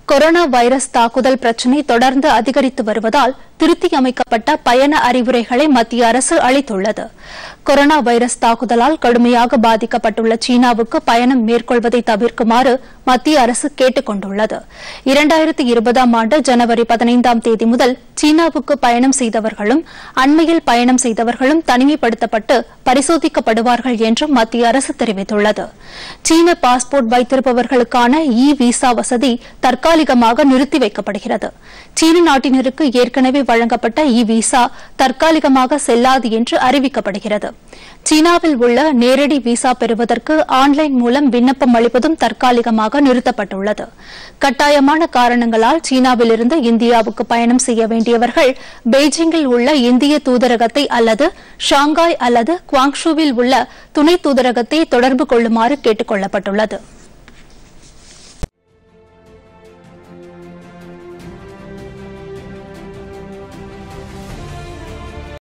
corona virus தாக்குதல் பிரச்சினை தொடர்ந்து அதிகரித்து வருவதால் திருத்தியமைக்கப்பட்ட பயண அறிவுரைகளை மத்திய அரசு அளித்துள்ளது கொரோனா வைரஸ் தாக்குதலால் கடுமையாக பாதிக்கப்பட்டுள்ள சீனாவுக்கு பயணம் மேற்கொள்வதை தவிர்க்குமாறு மத்திய அரசு கேட்டுக் கொண்டுள்ளது இரண்டாயிரத்தி இருபதாம் ஆண்டு ஜனவரி பதினைந்தாம் தேதி முதல் சீனாவுக்கு பயணம் செய்தவர்களும் அண்மையில் பயணம் செய்தவர்களும் தனிமைப்படுத்தப்பட்டு பரிசோதிக்கப்படுவார்கள் என்றும் மத்திய அரசு தெரிவித்துள்ளது சீன பாஸ்போர்ட் வைத்திருப்பவர்களுக்கான இ விசா வசதி தற்காலிகமாக நிறுத்தி வைக்கப்படுகிறது சீன நாட்டினருக்கு ஏற்கனவே வழங்கப்பட்ட இ விசா தற்காலிகமாக செல்லாது என்று அறிவிக்கப்படுகிறது சீனாவில் உள்ள நேரடி விசா பெறுவதற்கு ஆன்லைன் மூலம் விண்ணப்பம் அளிப்பதும் தற்காலிகமாக நிறுத்தப்பட்டுள்ளது கட்டாயமான காரணங்களால் சீனாவிலிருந்து இந்தியாவுக்கு பயணம் செய்ய வேண்டியவர்கள் பெய்ஜிங்கில் உள்ள இந்திய தூதரகத்தை அல்லது ஷாங்காய் அல்லது குவாங்ஷுவில் உள்ள துணை தூதரகத்தை தொடர்பு கொள்ளுமாறு கேட்டுக் கொள்ளப்பட்டுள்ளது